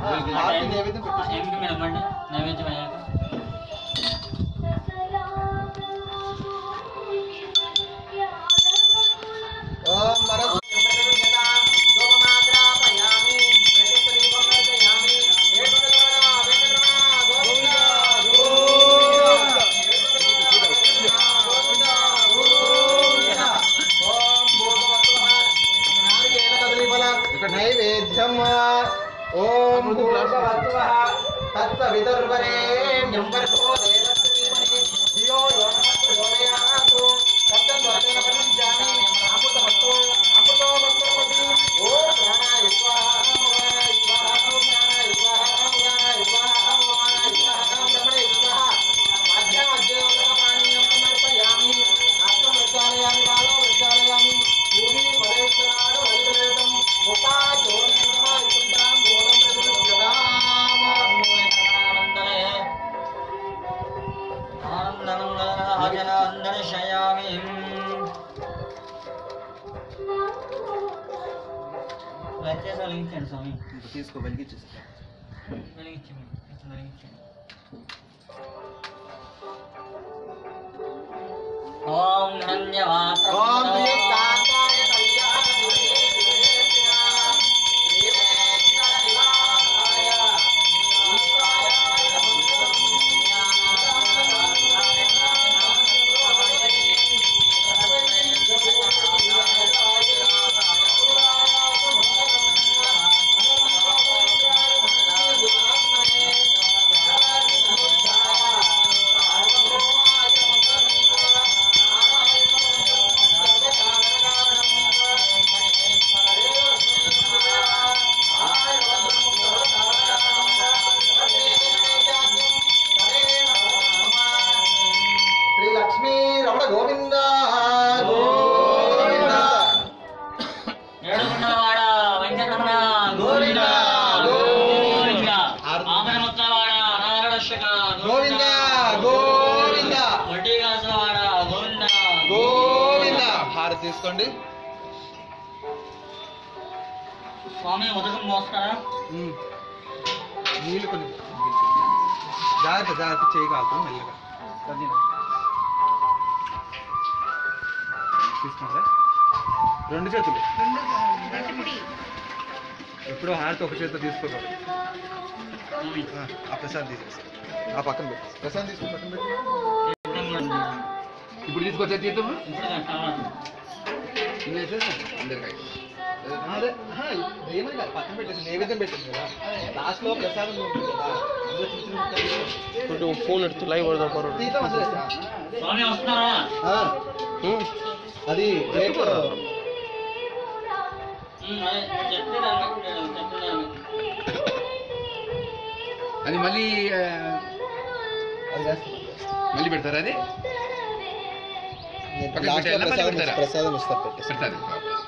హారతి నైవేద్యం పెట్టేసి ఏమిటి మీరు ఇవ్వండి నైవేద్యం అయ్యాక ఓం మనస్ నైవేద్యం ఓం భూర్భువస్సువః తత్సవితుర్వరేణ్యం భర్గో దేవस्य ధీమహి ధియో యో నః ప్రచోదయాత్ తత్తం వర్తేన ప్రపంచామి అమృతమస్తు అమృతో భక్తుర్మతి ఓం ప్రాణాయ స్వాహా ప్రాణాయ స్వాహా ప్రాణాయ స్వాహా ప్రాణాయ స్వాహా ప్రాణాయ స్వాహా బ్రహ్మణే స్వాహా మధ్య మధ్య పానీయం సమర్పయామి ఆత్మ ప్రచాలయామి బాలో ప్రచాలయామి భూమి పరేశ్వరాడు హరితలేతం ముఖా చోరేంద్రమా ఇతుందాం భూలం ప్రతిష్ఠితాం ఆనందనందనశయామి దయచేసి వెలిగించండి స్వామి తీసుకో వెలిగించేసి వెలిగించండి కొంచెం వెలిగించండి ఓం ధన్యవాద ఓం శ్రీ కాంతాయ కళ్యాణ శ్రీ లక్ష్మీ రమణ గోవింద గోవింద ఏడుగుండలవాడ వెంకటరమణ గోవింద గోవింద. ఆమన మొత్తవాడ నాగరక్షక గోవింద గోవింద వడ్డీ కాసులవాడ గోవింద గోవింద హారతి తీసుకోండి స్వామి ఉదకం మోస్తారా ఉమ్. నీళ్ళు కొన్ని జాగ్రత్త జాగ్రత్త చేయగలుగుతాం మెల్లగా సరేనా? తీసుకుంటా రెండు చేతులు ఎప్పుడో హారతి ఒక చేతితో తీసుకోకూడదు స్వామి ఆ, ఆ ప్రసాద్ తీసేసి ఆ పక్కన పెట్టు ప్రసాద్ తీసుకుని పక్కన పెట్టు ఇప్పుడు తీసుకొచ్చే జీతం ఇప్పుడు కావాలి అందరికీ అదే ఆహా, ఏమని కాదు పక్కన పెట్టేసి నైవేద్యం పెట్టింది కదా లాస్ట్ లో ప్రసాదం ఉంటుంది కదా అందులో చిన్న చిన్న ముక్కలు తీసి- ಫೋನ್ ಇಡ್ತು ಲೈವ್ ಹೊಡೆದ ಬರೋದು తీద్దాం అందులో వేసా? స్వామి వస్తున్నారా ఆ, అది ప్లేట్ ఉమ్, అదే చెప్పేదాన్ని చెప్పేదాన్ని అది మళ్ళీ ఆ, అది వేస్తాం. మళ్ళీ పెడతారా అది నేను పక్కన లాస్ట్ లో పెట్టాలా? మళ్ళీ ప్రసాదం పెడతారా? ప్రసాదం ఇస్తారు పెట్టేసి పెడతారు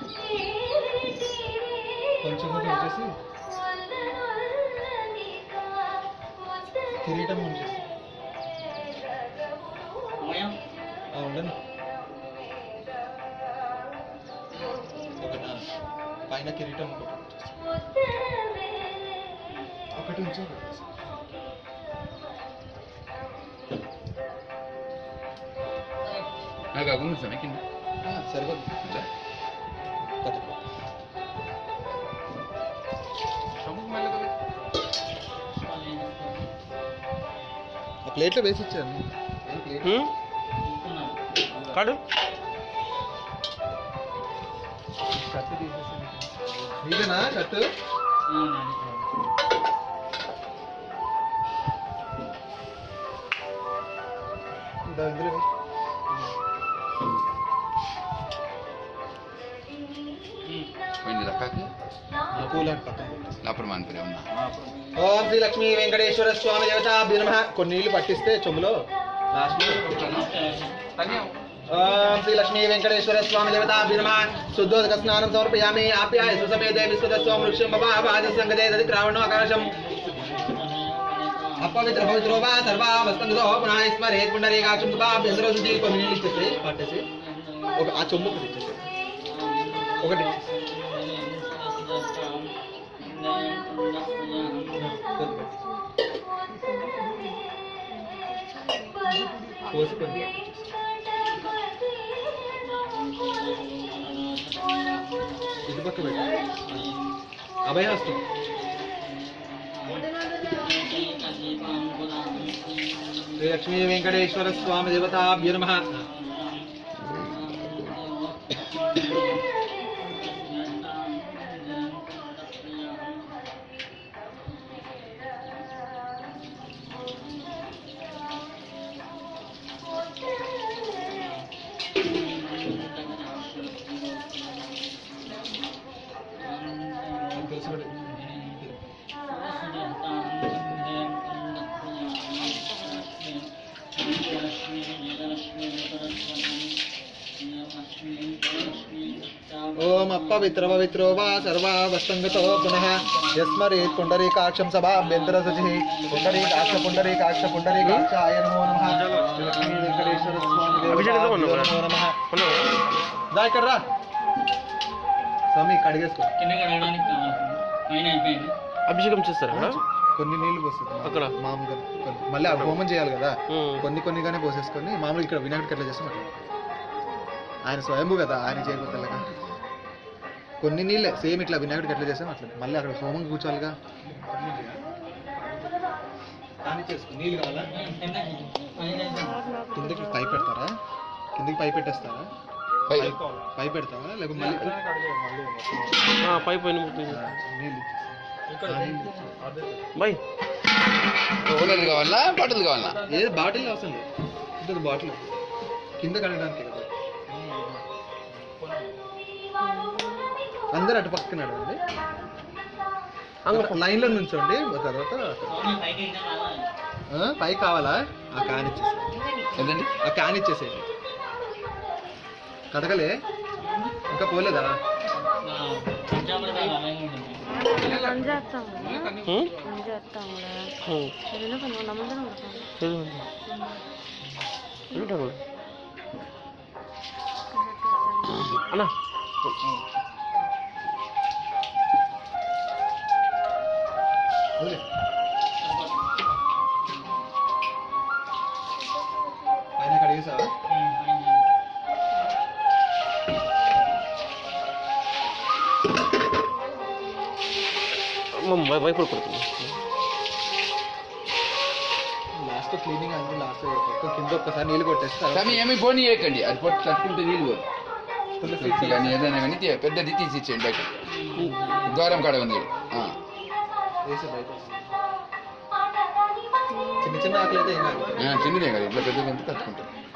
కొంచెం కొంచెం వచ్చేసి కిరీటం ఉంచేసి అమ్మయ్య ఆ, ఉండండి ఒకటి ఆ, పైన కిరీటం ఒకటి ఒకటి ఉంచు నాకు అగుంది స్వామి కింద ఆ, సరిపోదు ఉందా? కథ. స్వామికి మళ్ళీ ఒక- ఆ ప్లేట్లో వేసి ఇచ్చాను ఏం ప్లేట్ ಹ್ಮ್ ಕಾಡು కట్టు తీసేసాను ఇదేనా కట్టు ఇదా ఇందులో వేయి. పోయింది లెక్కకి కూలాడు పక్కన పెట్టేసి. లాపరమాన్ పేరు ఉన్నా ఓం శ్రీ లక్ష్మీ వెంకటేశ్వర స్వామి దేవతాభ్య నమ కొన్ని నీళ్లు పట్టిస్తే చెంబులో లాస్ట్ ఓం శ్రీ లక్ష్మీ వెంకటేశ్వర స్వామి దేవతాభ్య నమ శుద్ధోదక స్నానం సమర్పయామి ఆప్యాయ సుసమేతే విశ్వత స్వామి వృక్షం బాబాది సంగతే దది త్రావణో ఆకాశం అపవిత్ర పవిత్రో వా సర్వావస్తంతో పునః స్మరేత్ పుండరీకాక్షం తుపాభ్యంతర శుద్ధి కొన్ని నీళ్ళు ఇచ్చేసి పట్టేసి ఒక ఆ చెంబు ఒకటి ఇచ్చేసి ఒకటి పోసుకొని ఇటు పక్క పెట్టు అభయహస్తం శ్రీ లక్ష్మీ వెంకటేశ్వర స్వామి దేవతాభ్య నమ ఓం అపవిత్ర పవిత్రో వా సర్వావస్తంగతో పునః యస్మరేత్ పుండరీకాక్షం సభాభ్యంతర శుచి పుండరీకాక్ష పుండరీకాక్ష పుండరీకాక్షాయ నమో నమః శ్రీ లక్ష్మీ వెంకటేశ్వర స్వామి అభిషేకం దేవతాభ్యో ఉన్నావా? నమో నమః ఉన్నావా? దా ఇక్కడ రా స్వామి కడిగేసుకో కింద కడగడానికి కావాలి పైన అయిపోయింది అభిషేకం చేస్తారా అక్కడ కొన్ని నీళ్లు పోస్తుంది అక్కడ? మామూలుగా కొన్ని. మళ్ళీ ఆ హోమం చేయాలి కదా ఉమ్. కొన్ని కొన్నిగానే పోసేసుకొని మామూలుగా ఇక్కడ వినాయకుడికి ఎట్లా చేస్తాం అట్లా ఆయన స్వయంభూ కదా ఆయన చేయకపోతే ఎలాగా? కొన్ని నీళ్ళే సేమ్ ఇట్లా వినాయకుడికి ఎట్లా చేస్తాం అట్లా మళ్ళీ అక్కడ హోమం కూర్చోవాలిగా నీళ్ళు కావాలా కిందకి పైన అయిపోయింది. కిందకి పై పెడతారా కిందకి పై పెట్టేస్తారా పై పై పెడతావా లేకపోతే మళ్ళీ ఆ, పై పైన ముట్టింది. ఆ, నీళ్ళు ఆ, నీళ్ళు. బై కూలర్లు కావాలా బాటిల్ కావాలా ఏ బాటిల్ అవసరం లేదు ఇంకొక బాటిల్ కింద కడగడానికి కదా అందరు అటు పక్కన నడవండి అంగ లైన్ లో నుంచోండి తర్వాత స్వామి పైకి ఇంకా రావాలి ఆ, పై కావాలా ఆ క్యాన్ ఇచ్చేసి ఏంటండి ఆ క్యాన్ ఇచ్చేసేయండి కడగలే ఇంకా పోలేదా పంచామృత అలాగే ఉంటుంది పనిచేస్తాం ఉమ్? పనిచేస్తాం కూడా ఉమ్. ఏదైనా పని ఉండమందరం ఉంటాం తెలియదు. ఉంటారు. అన్నా వదిలే. పైన కడిగేసావా అమ్మ, బై పడుకుంటుంది లాస్ట్ క్లీనింగ్ అంతా లాస్ట్ కింద ఒక్కసారి నీళ్ళు కొట్టేస్తే స్వామి ఏమి పోనీ చేయకండి అది పొట్టు తట్టుకుంటే నీళ్ళు పోదు ఫుల్ తులసి కానీ ఏదైనా కానీ తీ- పెద్దది తీసి ఇచ్చేయండి బయట ద్వారం కాడ ఉంది ఆ. వేసి బయట చిన్న చిన్న ఆకులు అయితే ఏం కాదు ఆ, చిన్నదే కదా ఇట్లా పెద్దది అంతా తట్టుకుంటారు